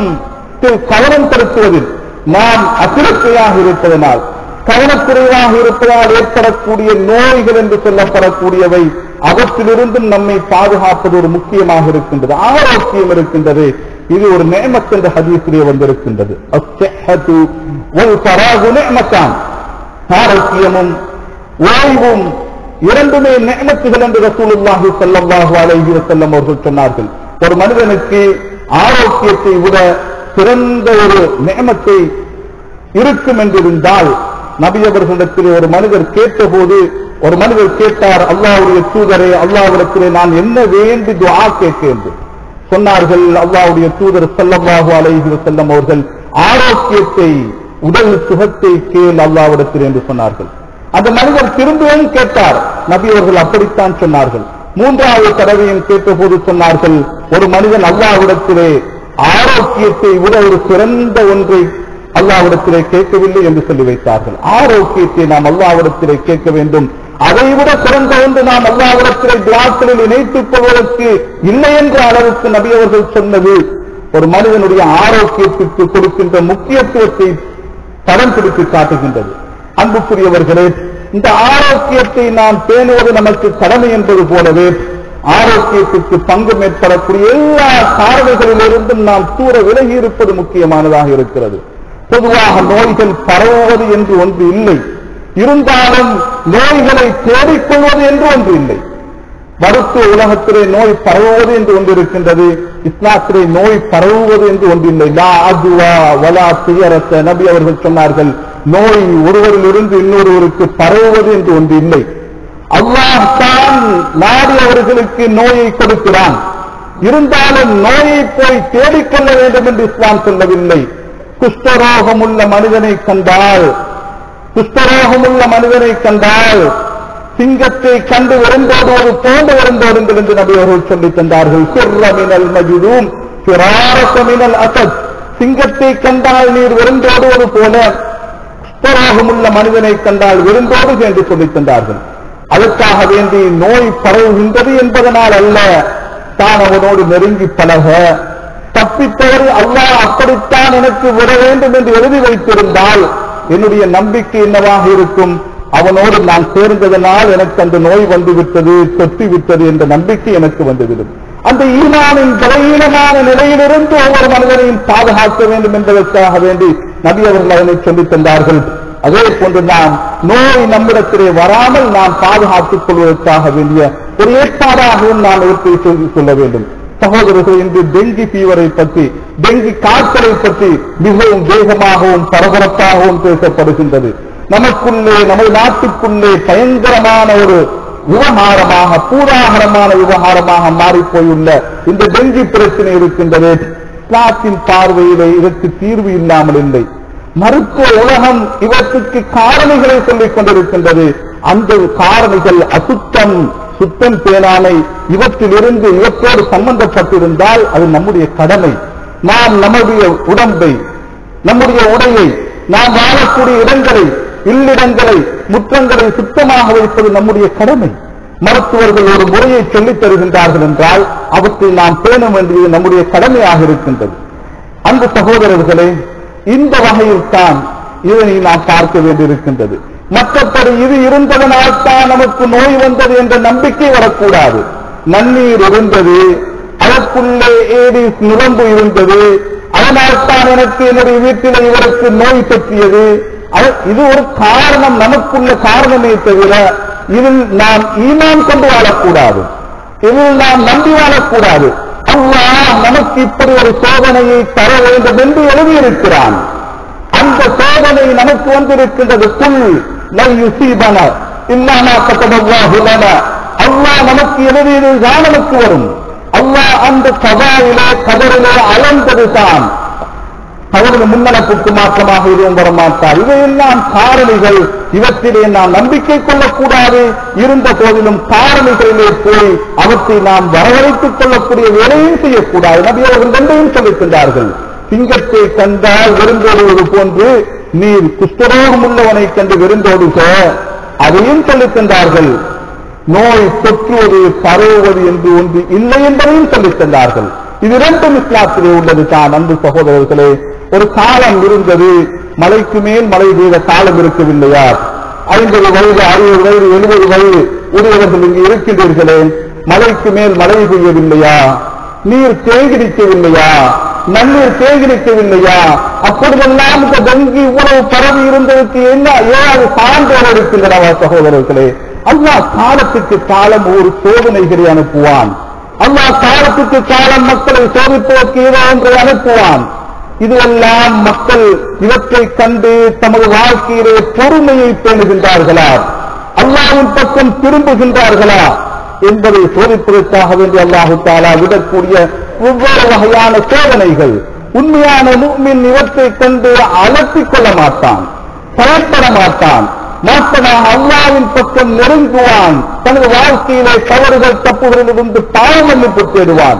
கவனம் செலுத்துவதில் நாம் அசிரத்தையாக இருப்பதனால் கவனக்குறைவாக இருப்பதால் ஏற்படக்கூடிய நோய்கள் என்று சொல்லப்படக்கூடியவை அவற்றிலிருந்தும் நம்மை பாதுகாப்பது ஒரு முக்கியமாக இருக்கின்றது ஆரோக்கியம் இருக்கின்றது இது ஒரு நேமத் என்ற ஹதீஸிலே வந்திருக்கின்றது அஸ்ஸஹத்து வல் ஃபராகு நிஅமத்தான் ஆரோக்கியமும் ஓய்வும் இரண்டுமே நேமத்துகள் என்று ரசூலுல்லாஹி ஸல்லல்லாஹு அலைஹி வஸல்லம் அவர்கள் சொன்னார்கள் ஒரு மனிதனுக்கு ஆரோக்கியத்தை விட சிறந்த ஒரு நேமத்தை இருக்கும் என்றிருந்தால் நபி அவர்களிடத்திலே ஒரு மனிதர் கேட்டபோது ஒரு மனிதர் கேட்டார் அல்லாவுடைய தூதரே அல்லாவிடத்திலே நான் என்ன வேண்டி துஆ கேட்க என்று சொன்னார்கள் அல்லாவுடைய தூதர் ஸல்லல்லாஹு அலைஹி வஸல்லம் அவர்கள் ஆரோக்கியத்தை உடல் சுகத்தை கேள் அல்லாவிடத்தில் என்று சொன்னார்கள் அந்த மனிதர் திரும்பவும் கேட்டார் நபி அவர்கள் அப்படித்தான் சொன்னார்கள் மூன்றாவது தடவையும் கேட்டபோது சொன்னார்கள் ஒரு மனிதன் அல்லாவிடத்திலே ஆரோக்கியத்தை விட ஒரு சிறந்த ஒன்றை அல்லாவிடத்திலே கேட்கவில்லை என்று சொல்லி வைத்தார்கள் ஆரோக்கியத்தை நாம் அல்லாவிடத்திலே கேட்க வேண்டும் அதைவிட சிறந்த ஒன்று நாம் அல்லாவிடத்திலே துவாக்களில் இணைத்துக் கொள்வதற்கு இல்லை என்ற அளவுக்கு நபி அவர்கள் சொன்னது ஒரு மனிதனுடைய ஆரோக்கியத்திற்கு கொடுக்கின்ற முக்கியத்துவத்தை படம் பிடித்து காட்டுகின்றது அன்புக்குரியவர்களே இந்த ஆரோக்கியத்தை நாம் பேணுவது நமக்கு கடமை என்பது போலவே ஆரோக்கியத்திற்கு பங்கு ஏற்படக்கூடிய எல்லா காரணிகளிலிருந்தும் நாம் தூர விலகி இருப்பது முக்கியமானதாக இருக்கிறது பொதுவாக நோய்கள் பரவுவது என்று ஒன்று இல்லை இருந்தாலும் நோய்களை தேடிக்கொள்வது என்று ஒன்று இல்லை மருத்துவ உலகத்திலே நோய் பரவுவது என்று ஒன்று இருக்கின்றது இஸ்லாத்திலே நோய் பரவுவது என்று ஒன்றில்லை லா அதுவா வலா துயரத்த நபி அவர்கள் சொன்னார்கள் நோய் ஒருவரிலிருந்து இன்னொருவருக்கு பரவுவது என்று ஒன்று இல்லை அல்லாஹ் தான் நாடி அவர்களுக்கு நோயை கொடுக்கிறான் இருந்தாலும் நோயை போய் தேடிக்கொள்ள வேண்டும் என்று இஸ்லாம் சொல்லவில்லை குஷ்டரோகம் உள்ள மனிதனை கண்டால் குஷ்டரோகம் உள்ள மனிதனை கண்டால் சிங்கத்தை கண்டு விருந்தோடுவது போன்று விருந்தோடுங்கள் என்று நபி அவர்கள் சொல்லித் தந்தார்கள் சிர்ரமினல் மஜுதூம் பிராரசமினல் அசத் சிங்கத்தை கண்டால் நீர் விருந்தோடுவது போல குஷ்டரோகமுள்ள மனிதனை கண்டால் விருந்தோடு என்று சொல்லித் தந்தார்கள் அதற்காக வேண்டி நோய் பரவுகின்றது என்பதனால் அல்ல தான் அவனோடு நெருங்கி பழக தப்பித்தவர் அல்லாஹ் அப்படித்தான் எனக்கு விட வேண்டும் என்று எழுதி வைத்திருந்தால் என்னுடைய நம்பிக்கை என்னவாக இருக்கும் அவனோடு நான் சேர்ந்ததனால் எனக்கு அந்த நோய் வந்துவிட்டது தொற்றி விட்டது என்ற நம்பிக்கை எனக்கு வந்துவிடும் அந்த ஈமானின் பலவீனமான நிலையிலிருந்து ஒவ்வொரு மனிதனையும் பாதுகாக்க வேண்டும் என்பதற்காக வேண்டி நபி அவர்கள் அதனை சொல்லித் தந்தார்கள் அதே போன்று நாம் நோய் நம்மிடத்திலே வராமல் நாம் பாதுகாத்துக் கொள்வதற்காக வேண்டிய ஒரு ஏற்பாடாகவும் நாம் இவற்றை சொல்லிக் கொள்ள வேண்டும் சகோதரர்கள் இன்று டெங்கி ஃபீவரை பற்றி டெங்கி காய்ச்சலை பற்றி மிகவும் வேகமாகவும் பரபரப்பாகவும் பேசப்படுகின்றது நமக்குள்ளே நமது நாட்டுக்குள்ளே பயங்கரமான ஒரு விவகாரமாக பூராகரமான விவகாரமாக மாறிப்போயுள்ள இந்த டெங்கி பிரச்சனை இருக்கின்றது இஸ்லாத்தின் பார்வையிலே இதற்கு தீர்வு இல்லாமல் இல்லை மருத்துவ உலகம் இவற்றுக்கு காரணிகளை சொல்லிக் கொண்டிருக்கின்றது அந்த காரணிகள் அசுத்தம் சுத்தம் பேணாமை இவற்றிலிருந்து இவற்றோடு சம்பந்தப்பட்டிருந்தால் அது நம்முடைய கடமை நாம் நம்முடைய உடம்பை நம்முடைய உடையை நாம் வாழக்கூடிய இடங்களை இல்லிடங்களை முற்றங்களை சுத்தமாக வைப்பது நம்முடைய கடமை மருத்துவர்கள் ஒரு முறையை சொல்லித் தருகின்றார்கள் என்றால் அவற்றை நாம் பேண வேண்டியது நம்முடைய கடமையாக இருக்கின்றது அந்த சகோதரர்களே இந்த வகையில் தான் இதனை நாம் பார்க்க வேண்டியிருக்கின்றது மற்றபடி இது இருந்ததனால் தான் நமக்கு நோய் வந்தது என்ற நம்பிக்கை வரக்கூடாது நன்னீர் இருந்தது அதற்குள்ளே ஏடிஸ் நுழம்பு இருந்தது அதனால் தான் எனக்கு என்னுடைய வீட்டில் இவருக்கு நோய் பற்றியது அது- இது ஒரு காரணம் நமக்குள்ள காரணமே தவிர இதில் நாம் ஈமான் கொண்டு வாழக்கூடாது இதில் நாம் நம்பி வாழக்கூடாது அல்லாஹ் நமக்கு இப்படி ஒரு சோதனையை தர வேண்டும் என்று எழுதியிருக்கிறான் அந்த சோதனை நமக்கு வந்திருக்கின்றது குல் லை யுசீபன இல்லாமா கத்தபல்லாஹு லனா அல்லாஹ் நமக்கு எழுதியதுதான் நமக்கு வரும் அல்லாஹ் அந்த கதாவிலே கதரிலே அளந்ததுதான் அவரது முன்னடப்புக்கு மாற்றமாக இதுவும் வரமாட்டார் இவையெல்லாம் காரணிகள் இவற்றிலே நாம் நம்பிக்கை கொள்ளக்கூடாது இருந்த போதிலும் காரணிகளிலே போய் அவற்றை நாம் வரவழைத்துக் கொள்ளக்கூடிய வேலையும் செய்யக்கூடாது நபி அவர்கள் ரெண்டையும் சொல்லியிருக்கின்றார்கள் சிங்கத்தை கண்டால் விருந்தோடுவது போன்று நீர் குஷ்டரோகம் உள்ளவனை கண்டு விருந்தோடுக அதையும் சொல்லியிருக்கின்றார்கள் நோய் தொற்றுவது பரவுவது என்று ஒன்று இல்லை என்பதையும் சொல்லித் தந்தார்கள் இது இரண்டும் இஸ்லாத்திலே உள்ளது தான் அன்பு சகோதரர்களே ஒரு காலம் இருந்தது மலைக்கு மேல் மழை பெய்த காலம் இருக்கவில்லையா ஐம்பது வயது அறுபது வயது எழுபது வயது உடையவர்கள் இங்கு இருக்கின்றீர்களே மலைக்கு மேல் மழை பெய்யவில்லையா நீர் சேகரிக்கவில்லையா நன்னீர் சேகரிக்கவில்லையா அப்படியெல்லாம் இந்த டெங்கி இவ்வளவு பரவி இருந்ததற்கு என்ன ஏதாவது சான்றோர் இருக்கின்றனவா சகோதரர்களே அல்லாஹ் காலத்துக்கு காலம் ஒரு சோதனைகளை அனுப்புவான் அல்லாஹ் காலத்துக்கு காலம் மக்களை சோதிப்பதற்கு ஏதோ ஒன்றை அனுப்புவான் இதுவெல்லாம் மக்கள் இவற்றை கண்டு தமது வாழ்க்கையிலே பொறுமையை பேணுகின்றார்களா அல்லாஹ்வின் பக்கம் திரும்புகின்றார்களா என்பதை சோதிப்பதற்காக வேண்டி அல்லாஹு தாலா விடக்கூடிய ஒவ்வொரு வகையான சோதனைகள் உண்மையான முக்மின் இவற்றை கண்டு அலட்டிக் கொள்ள மாட்டான் பயப்பட மாட்டான் மாற்றமாக அல்லாவின் பக்கம் நெருங்குவான் தனது வாழ்க்கையிலே தவறுகள் தப்புகளிலிருந்து பாவம் மன்னிப்பு தேடுவான்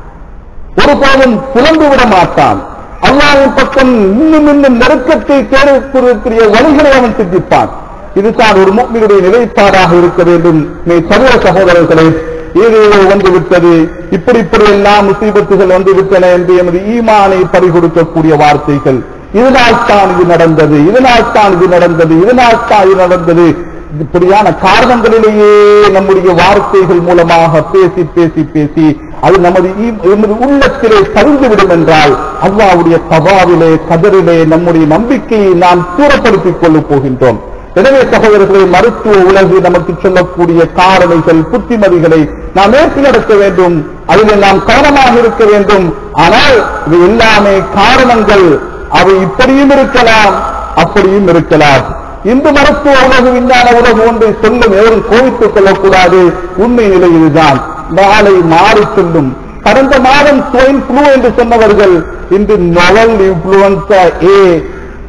ஒருபோதும் புலந்து விட மாட்டான் அல்லாவின் பக்கம் இன்னும் இன்னும் நெருக்கத்தை தேடக்கூடிய வழிகளை அவன் சிந்திப்பான் இதுதான் ஒரு முக்மினுடைய நிலைப்பாடாக இருக்க வேண்டும் நீ சகோதர சகோதரர்களே ஏதோ வந்து விட்டது இப்படி இப்படி எல்லாம் முசீபத்துகள் வந்து விட்டன என்று எமது ஈமானை பறிகொடுக்கக்கூடிய வார்த்தைகள் இதனால் தான் இது நடந்தது இதனால் தான் இது நடந்தது இதனால் தான் இது நடந்தது இப்படியான காரணங்களிலேயே நம்முடைய வார்த்தைகள் மூலமாக பேசி பேசி பேசி அது நமது ஈ- எமது உள்ளத்திலே பதிந்துவிடும் என்றால் அல்லாவுடைய சபாவிலே கதரிலே நம்முடைய நம்பிக்கையை நாம் தூரப்படுத்திக் கொள்ளப் போகின்றோம் எனவே சகோதரர்களை மருத்துவ உலகு நமக்கு சொல்லக்கூடிய காரணிகள் புத்திமதிகளை நாம் ஏற்று நடக்க வேண்டும் அதில் நாம் கவனமாக இருக்க வேண்டும் ஆனால் இது எல்லாமே காரணங்கள் அவை இப்படியும் இருக்கலாம் அப்படியும் இருக்கலாம் இந்த மருத்துவ உலகு விஞ்ஞான உலகு ஒன்றை சொல்லும் எவரும் கோவித்துக் கொள்ளக்கூடாது உண்மை நிலை இதுதான் நாளை மாறி சொல்லும் கடந்த மாதம் ஸ்வைன் ஃப்ளூ என்று சொன்னவர்கள் இன்று novel influenza A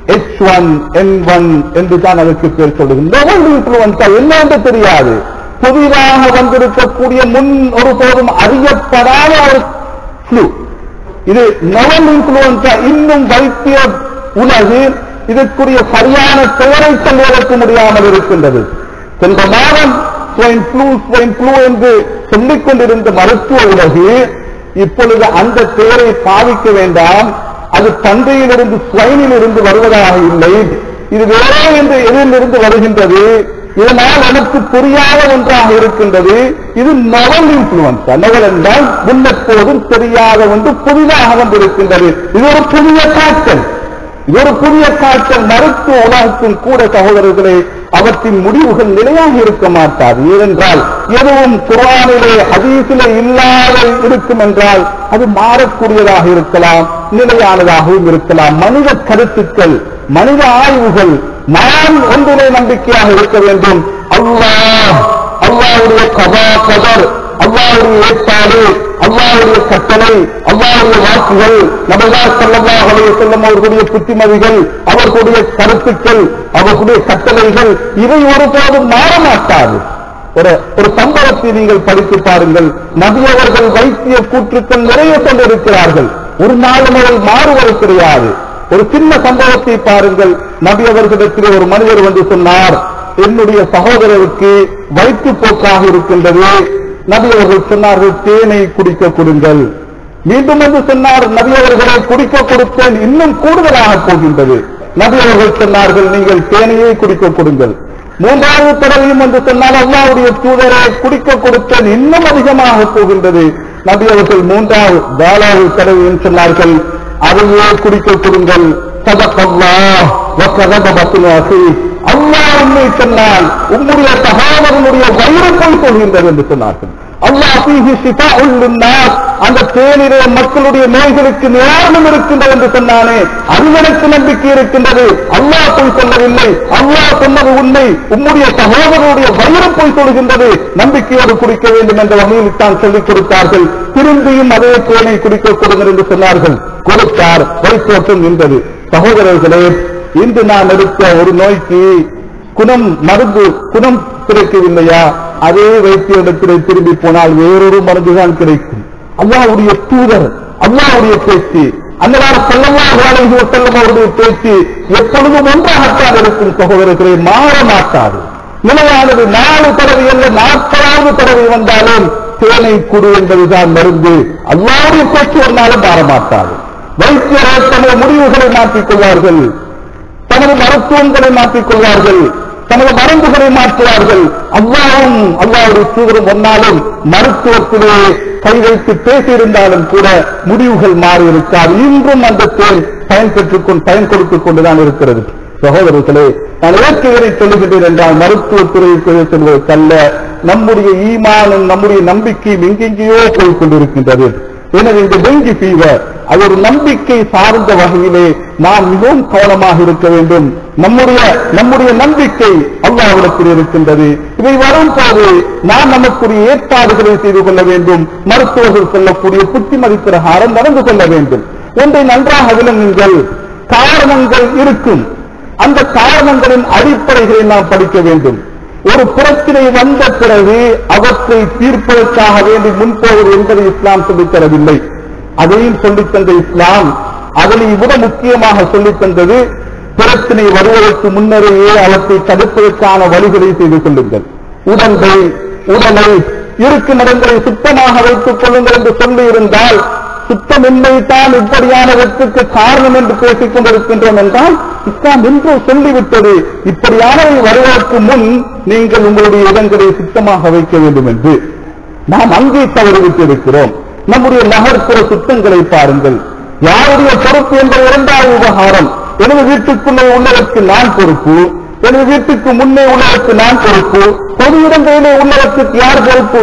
H one N one என்று தான் அதற்கு பேர் சொல்லுகிறது நோவல் இன்ஃபுளுன்சா என்ன என்று தெரியாது புதிதாக வந்திருக்கக்கூடிய முன் ஒருபோதும் அறியப்படாத ஒரு flu. இது நவல் இன்ஃபுளுன்சா இன்னும் வைத்திய உலகு இதற்குரிய சரியான பெயரை சொல்வதற்கு முடியாமல் இருக்கின்றது சென்ற மாதம் ஸ்வைன் ஃப்ளூ ஸ்வைன் ஃப்ளூ என்று சொல்லிக் கொண்டிருந்த மருத்துவ உலகு இப்பொழுது அந்த பெயரை பாவிக்க வேண்டாம் அது தந்தையிலிருந்து ஸ்வைனில் இருந்து வருவதாக இல்லை இது வேறே என்று எதிலிருந்து வருகின்றது இதனால் எனக்கு புரியாத ஒன்றாக இருக்கின்றது இது நவல் இன்ஃபுளுன்சா நவல் என்றால் முன்னெப்போதும் தெரியாத ஒன்று புதிதாக வந்திருக்கின்றது இது ஒரு புதிய காய்ச்சல் இது ஒரு புதிய காய்ச்சல் மருத்துவ உலகத்தின் கூட சகோதரர்களே அவற்றின் முடிவுகள் நிலையாக இருக்க மாட்டாது ஏனென்றால் எதுவும் குரானிலே ஹதீஸிலே இல்லாத இருக்கும் என்றால் அது மாறக்கூடியதாக இருக்கலாம் நிலையானதாகவும் இருக்கலாம் மனித கருத்துக்கள் மனித ஆய்வுகள் நான் ஒன்றிலே நம்பிக்கையாக இருக்க வேண்டும் அல்லாஹ் அல்லாஹ்வுடைய கதா கதர் அல்லாஹ்வுடைய ஏற்பாடு அல்லாஹ்வுடைய கட்டளை அல்லாஹ்வுடைய வாக்குகள் நபதா ஸல்லல்லாஹு அலைஹி வஸல்லம் அவர்களுடைய புத்திமதிகள் அவர்களுடைய கருத்துக்கள் அவர்களுடைய கட்டளைகள் இவை ஒருபோதும் மாற மாட்டாது ஒரு ஒரு சம்பவத்தை நீங்கள் படித்து பாருங்கள் நபி அவர்கள் வைத்திய கூற்றுக்கள் நிறைய கொண்டிருக்கிறார்கள் ஒரு நாளும் அவர்கள் மாறுவது கிடையாது ஒரு சின்ன சம்பவத்தை பாருங்கள் நபி அவர்களிடத்தில் ஒரு மனிதர் வந்து சொன்னார் என்னுடைய சகோதரருக்கு வயிற்றுப்போக்காக இருக்கின்றது நபி அவர்கள் சொன்னார்கள் தேனை குடிக்க கொடுங்கள் மீண்டும் வந்து சொன்னார் நபி அவர்களை குடிக்க கொடுத்தேன் இன்னும் கூடுதலாக போகின்றது நபி அவர்கள் சொன்னார்கள் நீங்கள் தேனையே குடிக்க கொடுங்கள் மூன்றாவது தடவையும் வந்து சொன்னால் அல்லாவுடைய தூதரை குடிக்க கொடுத்தேன் இன்னும் அதிகமாக போகின்றது நபி அவர்கள் மூன்றாவது நாலாவது தடவையும் சொன்னார்கள் அதையே குடிக்க கொடுங்கள் சதக்கல்லாஹ் வக்கதப பத்னு அசீஸ் அல்லாஹ் உண்மை சொன்னால் உம்முடைய சகோதரனுடைய வயிறு போய் சொல்கின்றது என்று சொன்னார்கள் அல்லாஹ் ஃபீஹி ஷிஃபாஉல் லின்னாஸ் அந்த தேனிலே மக்களுடைய நோய்களுக்கு நிவாரணம் இருக்கின்றது என்று சொன்னானே அறிவனுக்கு நம்பிக்கை இருக்கின்றது அல்லாஹ் போய் சொல்லவில்லை அல்லாஹ் சொன்னது உண்மை உம்முடைய சகோதரனுடைய வயிறு போய் சொல்கின்றது நம்பிக்கையோடு குடிக்க வேண்டும் என்ற வகையில் தான் சொல்லிக் கொடுத்தார்கள் திரும்பியும் அதே தேனை குடிக்க கொடுங்கள் என்று சொன்னார்கள் கொடுத்தார் வயிற்றோட்டம் நின்றது சகோதரர்களே இன்று நாம் எடுத்த ஒரு நோய்க்கு குணம் மருந்து குணம் கிடைக்கவில்லையா அதே வைத்திய இடத்திலே திரும்பி போனால் வேறொரு மருந்துதான் கிடைக்கும் அல்லாவுடைய தூதர் அல்லாவுடைய பேச்சு அன்னதார செல்லமாக செல்லும் அவருடைய பேச்சு எப்பொழுதும் ஒன்றாகத்தான் இருக்கும் சகோதரர்களை மாற மாட்டாது நிலையானது நாலு தடவை அல்ல நாற்பதாவது தடவை வந்தாலும் தேனை குடு என்பதுதான் மருந்து அல்லாவுடைய பேச்சு ஒரு நாளும் மாற மாட்டாது வைத்தியர்கள் தமது முடிவுகளை மாற்றிக் கொள்வார்கள் தமது மருத்துவங்களை மாற்றிக் கொள்வார்கள் தமது மருந்துகளை மாற்றுவார்கள் அல்லாவும் அல்லாவுடைய தூதரும் ஒன்னாலும் மருத்துவத்திலே கை வைத்து பேசியிருந்தாலும் கூட முடிவுகள் மாறி இருக்காது இன்றும் அந்த தேன் பயன் பெற்றுக் கொண்டு பயன் கொடுத்துக் கொண்டுதான் இருக்கிறது சகோதரர்களே நான் ஏற்கனவே சொல்லுகின்றேன் என்றால் மருத்துவத்துறையை சொல்வதற்கல்ல நம்முடைய ஈமானும் நம்முடைய நம்பிக்கையும் எங்கெங்கேயோ போய் கொண்டிருக்கின்றது எனவே இந்த டெங்கி ஃபீவர் அது ஒரு நம்பிக்கை சார்ந்த வகையிலே நாம் மிகவும் கவனமாக இருக்க வேண்டும் நம்முடைய நம்முடைய நம்பிக்கை அல்லாஹ்விடத்தில் இருக்கின்றது இவை வரும்போது நாம் நமக்குரிய ஏற்பாடுகளை செய்து கொள்ள வேண்டும் மருத்துவர்கள் சொல்லக்கூடிய புத்திமதி பிரகாரம் நடந்து கொள்ள வேண்டும் ஒன்றை நன்றாக விளங்குங்கள் காரணங்கள் இருக்கும் அந்த காரணங்களின் அடிப்படைகளை நாம் படிக்க வேண்டும் ஒரு பிரச்சனை வந்த பிறகு அவற்றை தீர்ப்பதற்காக வேண்டி முன்போவது என்பதை இஸ்லாம் சொல்லித் தரவில்லை அதையும் சொல்லித் தந்த இஸ்லாம் அதனை விட முக்கியமாக சொல்லித் தந்தது பிரச்சனை வருவதற்கு முன்னரேயே அவற்றை தடுப்பதற்கான வழிகளை செய்து கொள்ளுங்கள் உடம்பை உடலை இருக்கும் இடங்களை சுத்தமாக வைத்துக் கொள்ளுங்கள் என்று சொல்லி இருந்தால் சுத்தமின்மை தான் இப்படியானவற்றுக்கு காரணம் என்று பேசிக் கொண்டிருக்கின்றோம் என்றால் இஸ்லாம் என்று சொல்லிவிட்டது இப்படியானவை வருவதற்கு முன் நீங்கள் உங்களுடைய இடங்களை சுத்தமாக வைக்க வேண்டும் என்று நாம் அங்கே தவறிவிட்டு இருக்கிறோம் நம்முடைய நகர்ப்புற சுத்தங்களை பாருங்கள் யாருடைய பொறுப்பு என்ற இரண்டாவது விவகாரம் எனது வீட்டுக்குள்ளே உள்ளதற்கு நான் பொறுப்பு எனது வீட்டுக்கு முன்னே உள்ளதற்கு நான் பொறுப்பு பொது இடங்களிலே உள்ளதற்கு யார் பொறுப்பு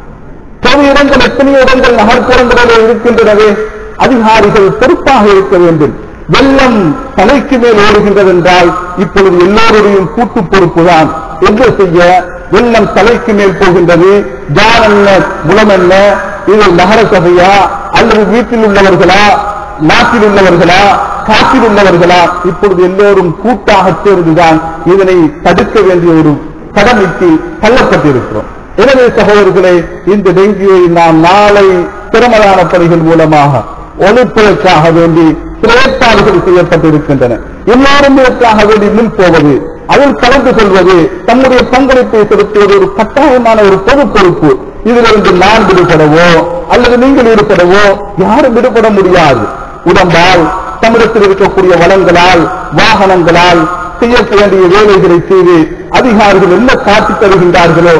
பொது இடங்கள் எத்தனையோ இடங்கள் நகர்ப்புறங்களிலே இருக்கின்றனவே அதிகாரிகள் பொறுப்பாக இருக்க வேண்டும் வெள்ளம் தலைக்கு மேல் ஓடுகின்றது என்றால் இப்பொழுது எல்லோருடையும் கூட்டு பொறுப்புதான் என்ன செய்ய வெள்ளம் தலைக்கு மேல் போகின்றது ஜான் என்ன முலம் என்ன இது நகர சபையா அல்லது வீட்டில் உள்ளவர்களா நாட்டில் உள்ளவர்களா காட்டில் உள்ளவர்களா இப்பொழுது எல்லோரும் கூட்டாக சேர்ந்துதான் இதனை தடுக்க வேண்டிய ஒரு கடமைக்கு தள்ளப்பட்டிருக்கிறோம் எனவே சகோதரர்களே இந்த டெங்கியை நாம் நாளை திறமையான பணிகள் மூலமாக ஒழிப்பதற்காக வேண்டி சில ஏற்பாடுகள் செய்யப்பட்டிருக்கின்றன எல்லாரும் இதற்காக வேண்டி முன் போவது அதில் கலந்து கொள்வது தம்முடைய பங்களிப்பை செலுத்துவது ஒரு கட்டாயமான ஒரு பொது பொறுப்பு இதிலிருந்து நான் விடுபடவோ அல்லது நீங்கள் ஈடுபடவோ யாரும் விடுபட முடியாது உடம்பால் தமிழகத்தில் இருக்கக்கூடிய வளங்களால் வாகனங்களால் செய்ய வேண்டிய வேலைகளை செய்து அதிகாரிகள் என்ன காட்டித் தருகின்றார்களோ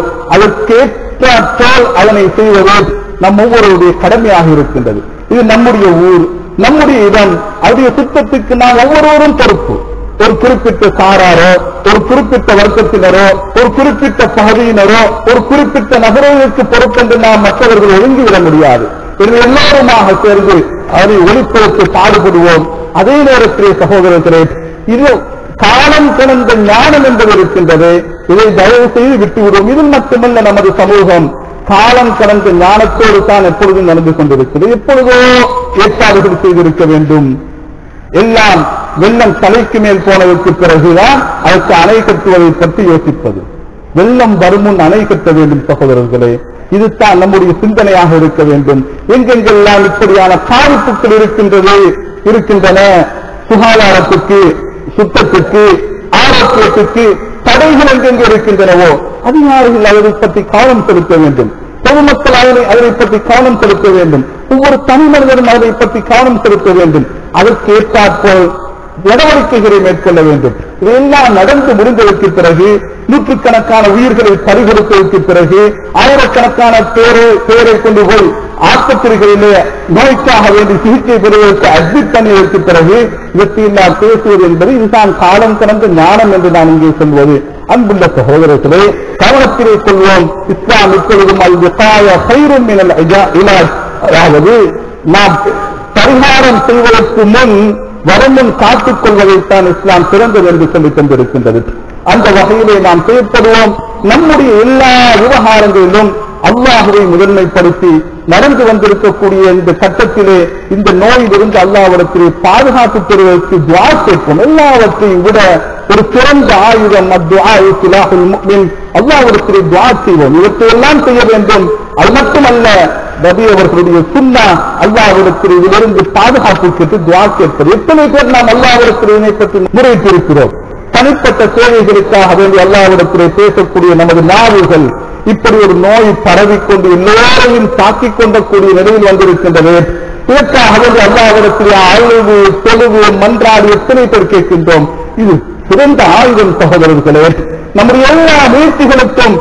அதற்கேற்றால் அதனை செய்வது நம் ஒவ்வொருவருடைய கடமையாக இருக்கின்றது இது நம்முடைய ஊர் நம்முடைய இடம் அதனுடைய சுத்தத்துக்கு நாம் ஒவ்வொருவரும் பொறுப்பு ஒரு குறிப்பிட்ட சாராரோ ஒரு குறிப்பிட்ட வர்க்கத்தினரோ ஒரு குறிப்பிட்ட பகுதியினரோ ஒரு குறிப்பிட்ட நகரங்களுக்கு பொறுப்பென்று நாம் மற்றவர்கள் ஒதுங்கிவிட முடியாது எனவே எல்லாருமாக சேர்ந்து அதை ஒழிப்பதற்கு பாடுபடுவோம் அதே நேரத்திலே சகோதரர்களே இது காலம் கடந்த ஞானம் என்பது இருக்கின்றது இதை தயவு செய்து விட்டுவிடுவோம் இதில் மட்டுமல்ல நமது சமூகம் காலம் கடந்த ஞானத்தோடு தான் எப்பொழுதும் நடந்து கொண்டிருக்கிறது எப்பொழுதோ ஏற்பாடுகள் செய்திருக்க வேண்டும் எல்லாம் வெள்ளம் தலைக்கு மேல் போனதற்கு பிறகுதான் அதற்கு அணை கட்டுவதை பற்றி யோசிப்பது வெள்ளம் வரும் முன் அணை கட்ட வேண்டும் சகோதரர்களே இதுதான் நம்முடைய சிந்தனையாக இருக்க வேண்டும் எங்கெங்கெல்லாம் இப்படியான பாதிப்புகள் இருக்கின்றது இருக்கின்றன சுகாதாரத்துக்கு சுத்தத்துக்கு ஆரோக்கியத்துக்கு தடைகள் எங்கெங்கே இருக்கின்றனவோ அதிகாரிகள் அதை பற்றி கவனம் செலுத்த வேண்டும் பொதுமக்கள் அதனை அதனை பற்றி கவனம் செலுத்த வேண்டும் ஒவ்வொரு தனி மனிதனும் அதை பற்றி கவனம் செலுத்த வேண்டும் அதற்கு ஏற்றாற்போல் நடவடிக்கைகளை மேற்கொள்ள வேண்டும் இதையெல்லாம் நடந்து முடிந்ததற்கு பிறகு நூற்றுக்கணக்கான உயிர்களை பறிகொடுத்ததற்கு பிறகு ஆயிரக்கணக்கான பேரை பேரை கொண்டு போய் ஆஸ்பத்திரிகளிலே நோய்க்காக வேண்டி சிகிச்சை பெறுவதற்கு அட்மிட் பண்ணியதற்கு பிறகு இவற்றையெல்லாம் பேசுவது என்பது இதுதான் காலம் கடந்த ஞானம் என்று நான் இங்கே சொல்வது அன்புள்ள சகோதரர்களே கவனத்திலே கொள்வோம் இஸ்லாம் இப்பொழுதும் அல் விகாய சைரும் மினல் இஜா- இலாஜ் அதாவது நாம் பரிகாரம் செய்வதற்கு முன் வரும் முன் காத்துக் கொள்வதைத்தான் இஸ்லாம் சிறந்தது என்று சொல்லி தந்திருக்கின்றது அந்த வகையிலே நாம் செயற்படுவோம் நம்முடைய எல்லா விவகாரங்களிலும் அல்லாஹுவை முதன்மைப்படுத்தி நடந்து வந்திருக்கக்கூடிய இந்த கட்டத்திலே இந்த நோயிலிருந்து அல்லாவிடத்திலே பாதுகாப்பு பெறுவதற்கு துவா கேட்போம் எல்லாவற்றையும் விட ஒரு சிறந்த ஆயுதம் அத்துவாஹுல் அல்லாவிடத்திலே துவா செய்வோம் இவற்றையெல்லாம் செய்ய வேண்டும் அது மட்டுமல்ல நபி அவர்களுடைய சுண்ணா அல்லாவிடத்தில் இதிலிருந்து பாதுகாப்பு கேட்டு துவா கேட்பது எத்தனை பேர் நாம் அல்லாவிடத்தில் இதனை பற்றி முறையிட்டிருக்கிறோம் தனிப்பட்ட சேவைகளுக்காக வேண்டி அல்லாவிடத்திலே பேசக்கூடிய நமது நாவுகள் இப்படி ஒரு நோய் பரவிக்கொண்டு எல்லோரையும் தாக்கிக் கொண்டக்கூடிய நிலையில் வந்திருக்கின்றது இதற்காக வேண்டி அல்லாவிடத்திலே அழுவு தொழுவு மன்றாடி எத்தனை பேர் கேட்கின்றோம் இது சிறந்த ஆயுதம் சகோதரர்களே நம்முடைய எல்லா முயற்சிகளுக்கும்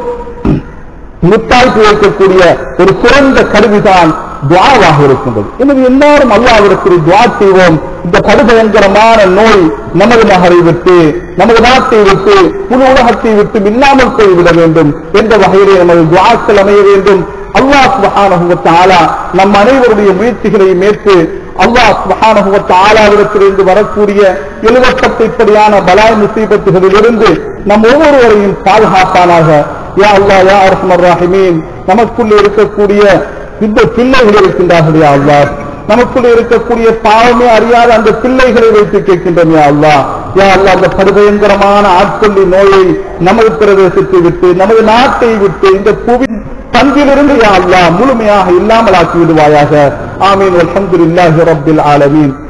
முத்தாய்ப்பு வைக்கக்கூடிய ஒரு சிறந்த கருவிதான் துவாவாக இருக்கின்றது எனவே எல்லாரும் அல்லாவிடத்தில் துவா செய்வோம் இந்த படுபயங்கரமான நோய் நமது நகரை விட்டு நமது நாட்டை விட்டு முழு உலகத்தை விட்டு இல்லாமல் போய்விட வேண்டும் என்ற வகையிலே நமது துவாக்கள் அமைய வேண்டும் அல்லாஹ் சுபஹானஹு வ தஆலா நம் அனைவருடைய முயற்சிகளை மேற்று அல்லாஹ் சுபஹானஹு வ தஆலாவிடத்திலிருந்து வரக்கூடிய எழுவட்டத்தை இப்படியான பலாய் முசீபத்துகளிலிருந்து நம் ஒவ்வொருவரையும் பாதுகாப்பானாக யா அல்லாஹ் யா அர்ஹமர் ராஹிமீன் நமக்குள்ள இருக்கக்கூடிய இந்த பிள்ளைகள் இருக்கின்றார்கள் யா அல்லாஹ் நமக்குள்ள இருக்கக்கூடிய பாவமே அறியாத அந்த பிள்ளைகளை வைத்து கேட்கின்றோம் யா அல்லாஹ் யா அல்லாஹ் அந்த படுபயங்கரமான ஆட்கொள்ளி நோயை நமது பிரதேசத்தை விட்டு நமது நாட்டை விட்டு இந்த புவி பங்கிலிருந்து யா அல்லாஹ் முழுமையாக இல்லாமல் ஆக்கி விடுவாயாக ஆமீன் அல்ஹம்துலில்லாஹி ரப்பில் ஆலமீன்